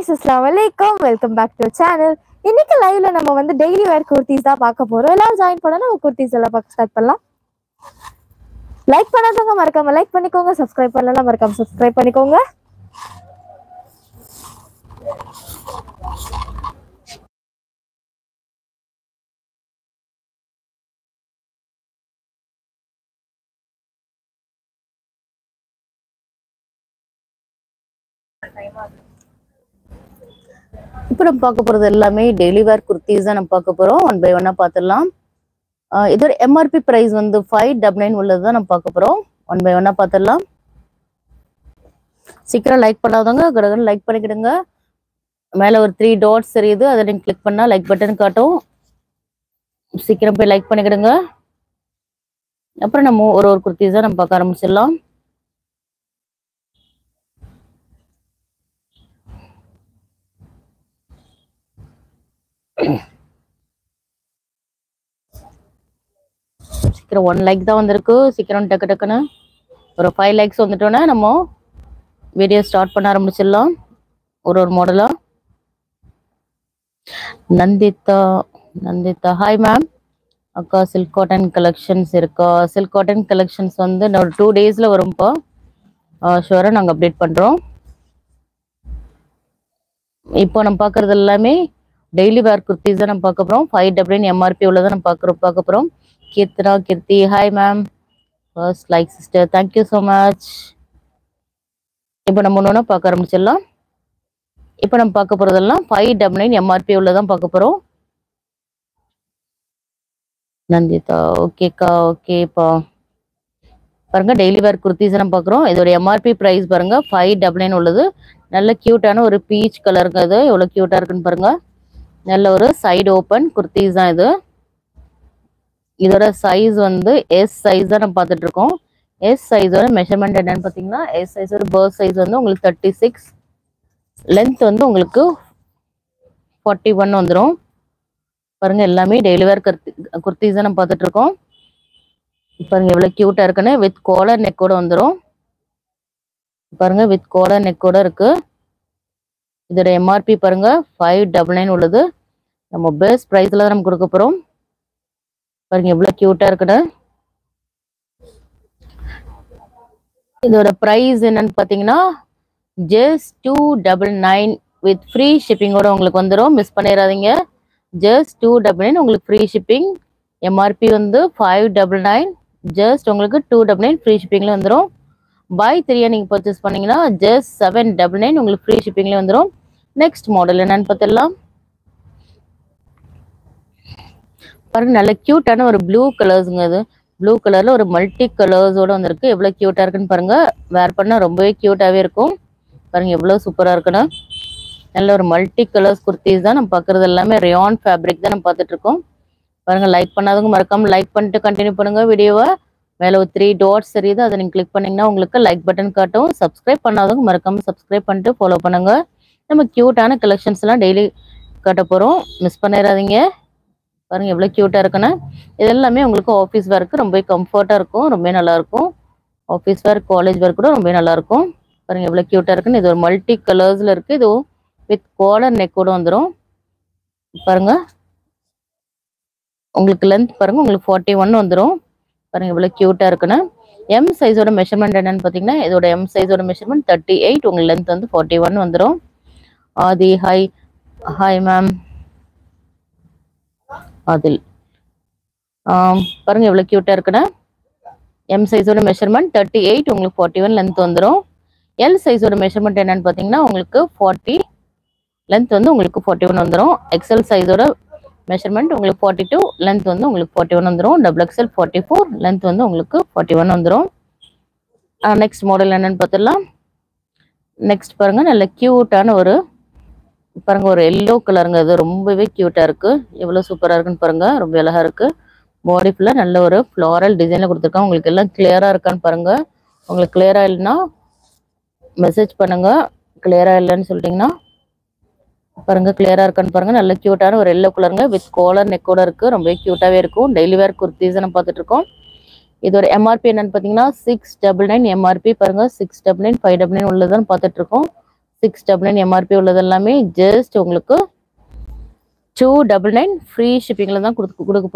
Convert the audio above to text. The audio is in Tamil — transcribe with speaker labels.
Speaker 1: கைஸ் அஸ்லாம் வலைக்கம் வெல்கம் பேக் டு சேனல் இன்னைக்கு லைவ்ல நம்ம வந்து டெய்லி வேர் குர்த்திஸ் தான் பார்க்க போறோம் எல்லாரும் ஜாயின் பண்ணா நம்ம குர்த்திஸ் எல்லாம் பார்க்க ஸ்டார்ட் பண்ணலாம் லைக் பண்ணாதவங்க மறக்காம லைக் பண்ணிக்கோங்க சப்ஸ்கிரைப் பண்ணலாம் மறக்காம சப்ஸ்கிரைப் பண்ணிக்கோங்க
Speaker 2: இப்போ நம்ம பார்க்க போறது எல்லாமே டெய்லி வேர் குர்த்திஸ் தான் நம்ம பார்க்க போறோம் ஒன் பை ஒன்னா பார்த்துடலாம் ஆஹ் இதோட எம்ஆர்பி பிரைஸ் வந்து ஃபைவ் டபுள் நைன் உள்ளது தான் நம்ம பார்க்க போறோம் ஒன் பை ஒன்னா பார்த்துடலாம் சீக்கிரம் லைக் பண்ணாதவங்க கடகடன் லைக் பண்ணிக்கிடுங்க மேலே ஒரு த்ரீ டாட்ஸ் தெரியுது அதை நீங்கள் கிளிக் பண்ணால் லைக் பட்டன் காட்டும் சீக்கிரம் போய் லைக் பண்ணிக்கிடுங்க அப்புறம் நம்ம ஒரு ஒரு குர்த்திஸ் தான் நம்ம பார்க்க ஆரம்பிச்சிடலாம் சீக்கிரம் ஒன் லைக் தான் வந்திருக்கு சீக்கிரம் டக்கு டக்குன்னு ஒரு ஃபைவ் லைக்ஸ் வந்துட்டோன்னே நம்ம வீடியோ ஸ்டார்ட் பண்ண ஆரம்பிச்சிடலாம் ஒரு ஒரு மாடலா நந்திதா நந்திதா ஹாய் மேம் அக்கா சில்க் காட்டன் கலெக்ஷன்ஸ் இருக்கா சில்க் காட்டன் கலெக்ஷன்ஸ் வந்து இன்னும் ஒரு டூ டேஸில் வரும்ப்பா ஷுவராக நாங்கள் அப்டேட் பண்ணுறோம் இப்போ நம்ம பார்க்குறது எல்லாமே டெய்லி வேர் குர்த்திஸ் தான் நம்ம பார்க்க போகிறோம் ஃபைவ் டபுள் எம்ஆர்பி உள்ளதை நம்ம பார்க்குறோம் பார்க்க போகிறோம் Keerthana Keerthi hi ma'am first like sister thank you so much இப்போ நம்ம ஒன்று பார்க்க ஆரம்பிச்சிடலாம் இப்போ நம்ம பார்க்க போகிறதெல்லாம் ஃபைவ் டபுள் நைன் எம்ஆர்பி உள்ளதான் பார்க்க போகிறோம் நந்திதா ஓகேக்கா ஓகேப்பா பாருங்க டெய்லி வேர் குர்த்திஸ் நம்ம பார்க்குறோம் இதோட எம்ஆர்பி ப்ரைஸ் பாருங்க ஃபைவ் டபுள் நைன் உள்ளது நல்ல க்யூட்டான ஒரு பீச் கலருங்க இது எவ்வளோ க்யூட்டாக இருக்குன்னு பாருங்க நல்ல ஒரு சைடு ஓப்பன் குர்த்திஸ் தான் இது இதோட சைஸ் வந்து எஸ் சைஸ் தான் நம்ம பார்த்துட்டு இருக்கோம் எஸ் சைஸோட மெஷர்மெண்ட் என்னன்னு பார்த்தீங்கன்னா எஸ் சைஸோட பேர்த் சைஸ் வந்து உங்களுக்கு தேர்ட்டி சிக்ஸ் லென்த் வந்து உங்களுக்கு ஃபார்ட்டி ஒன் வந்துடும் பாருங்க எல்லாமே டெய்லி வேர் குர்த்தி குர்த்திஸ் தான் நம்ம பார்த்துட்டு இருக்கோம் பாருங்க எவ்வளோ க்யூட்டாக இருக்குன்னு வித் கோலர் நெக்கோட வந்துடும் பாருங்க வித் கோலர் நெக்கோட இருக்கு இதோட எம்ஆர்பி பாருங்க ஃபைவ் டபுள் நைன் உள்ளது நம்ம பெஸ்ட் ப்ரைஸில் தான் நம்ம கொடுக்க போகிறோம் பாருங்க எவ்வளோ க்யூட்டாக இருக்குன்னு இதோட ப்ரைஸ் என்னன்னு பார்த்தீங்கன்னா just two double nine with free ஷிப்பிங்கோட உங்களுக்கு வந்துடும் மிஸ் பண்ணிடாதீங்க ஜஸ்ட் டூ டபுள் நைன் உங்களுக்கு ஃப்ரீ ஷிப்பிங் எம்ஆர்பி வந்து ஃபைவ் டபுள் நைன் ஜஸ்ட் உங்களுக்கு டூ டபுள் நைன் ஃப்ரீ ஷிப்பிங்கில் வந்துடும் பை த்ரீயா நீங்கள் பர்ச்சேஸ் பண்ணீங்கன்னா ஜஸ்ட் செவன் டபுள் நைன் உங்களுக்கு ஃப்ரீ ஷிப்பிங்லேயே வந்துடும் நெக்ஸ்ட் மாடல் என்னன்னு பார்த்துடலாம் பாருங்க நல்ல க்யூட்டான ஒரு ப்ளூ கலர்ஸுங்க அது ப்ளூ கலர்ல ஒரு மல்டி கலர்ஸோட வந்திருக்கு எவ்வளவு க்யூட்டா இருக்குன்னு பாருங்க வேர் பண்ணா ரொம்பவே க்யூட்டாவே இருக்கும் பாருங்க எவ்வளவு சூப்பரா இருக்குன்னு நல்ல ஒரு மல்டி கலர்ஸ் குர்த்திஸ் தான் நம்ம பார்க்கறது எல்லாமே ரயான் ஃபேப்ரிக் தான் நம்ம பார்த்துட்டு இருக்கோம் பாருங்க லைக் பண்ணாதவங்க மறக்காம லைக் பண்ணிட்டு கண்டினியூ பண்ணுங்க வீடியோவை மேல ஒரு த்ரீ டாட்ஸ் தெரியுது அதை நீங்க கிளிக் பண்ணீங்கன்னா உங்களுக்கு லைக் பட்டன் காட்டும் சப்ஸ்கிரைப் பண்ணாதவங்க மறக்காம சப்ஸ்கிரைப் பண்ணிட்டு ஃபாலோ பண்ணுங்க நம்ம க்யூட்டான கலெக்ஷன்ஸ் எல்லாம் டெய்லி காட்ட போறோம் மிஸ் பண்ணிடாதீங்க பாருங்க எவ்வளவு க்யூட்டா இருக்குன்னு இது எல்லாமே உங்களுக்கு ஆஃபீஸ் வேர்க்கு ரொம்ப கம்ஃபர்ட்டா இருக்கும் ரொம்ப நல்லா இருக்கும் ஆஃபீஸ் வேர் காலேஜ் வேர் கூட ரொம்ப நல்லா இருக்கும் பாருங்க எவ்வளவு க்யூட்டா இருக்குன்னு இது ஒரு மல்டி கலர்ஸ்ல இருக்கு இது வித் கோலர் நெக் கூட வந்துடும் பாருங்க உங்களுக்கு லென்த் பாருங்க உங்களுக்கு ஃபார்ட்டி ஒன் வந்துடும் பாருங்க எவ்வளவு க்யூட்டா இருக்குன்னு எம் சைஸோட மெஷர்மெண்ட் என்னன்னு பார்த்தீங்கன்னா இதோட எம் சைஸோட மெஷர்மெண்ட் தேர்ட்டி எயிட் உங்களுக்கு லென்த் வந்து ஃபார்ட்டி ஒன் வந்துடும் ஆதி ஹாய் ஹாய் மேம் அதில் ஆம், பாருங்க எவ்வளவு க்யூட்டா இருக்குன்னு எம் சைஸோட மெஷர்மெண்ட் தேர்ட்டி எயிட் உங்களுக்கு ஃபார்ட்டி ஒன் லென்த் வந்துடும் எல் சைஸோட மெஷர்மெண்ட் என்னன்னு பார்த்தீங்கன்னா உங்களுக்கு ஃபார்ட்டி லென்த் வந்து உங்களுக்கு ஃபார்ட்டி ஒன் வந்துடும் எக்ஸல் சைஸோட மெஷர்மெண்ட் உங்களுக்கு ஃபார்ட்டி டூ லென்த் வந்து உங்களுக்கு ஃபார்ட்டி ஒன் வந்துடும் double XL forty four length வந்து உங்களுக்கு ஃபார்ட்டி ஒன் வந்துடும் நெக்ஸ்ட் மாடல் என்னன்னு பார்த்துடலாம் நெக்ஸ்ட் பாருங்க நல்ல க்யூட்டான ஒரு பாருங்க ஒரு எல்லோ கலருங்க அது ரொம்பவே க்யூட்டா இருக்கு எவ்வளவு சூப்பரா இருக்குன்னு பாருங்க ரொம்ப அழகா இருக்கு பாடி ஃபுல்லா நல்ல ஒரு ஃப்ளாரல் டிசைன்ல கொடுத்துருக்காங்க உங்களுக்கு எல்லாம் கிளியரா இருக்கான்னு பாருங்க உங்களுக்கு கிளியரா இல்லைன்னா மெசேஜ் பண்ணுங்க கிளியரா இல்லைன்னு சொல்லிட்டீங்கன்னா பாருங்க கிளியரா இருக்கான்னு பாருங்க நல்ல க்யூட்டான ஒரு எல்லோ கலருங்க வித் கோலர் நெக்கோட இருக்கு ரொம்ப க்யூட்டாவே இருக்கும் டெய்லி வேர் குர்த்திஸ் நம்ம பார்த்துட்டு இருக்கோம் இதோட எம்ஆர்பி என்னன்னு பார்த்தீங்கன்னா சிக்ஸ் டபுள் நைன் எம்ஆர்பி பாருங்க six double nine five double nine உள்ளதுன்னு பார்த்துட்டு இருக்கோம் சிக்ஸ் டபுள் நைன் எம்ஆர்பி உள்ளது எல்லாமே ஜஸ்ட் உங்களுக்கு டூ டபுள் நைன் ஃப்ரீ ஷிப்பிங்கில் தான் கொடுக்க கொடுக்க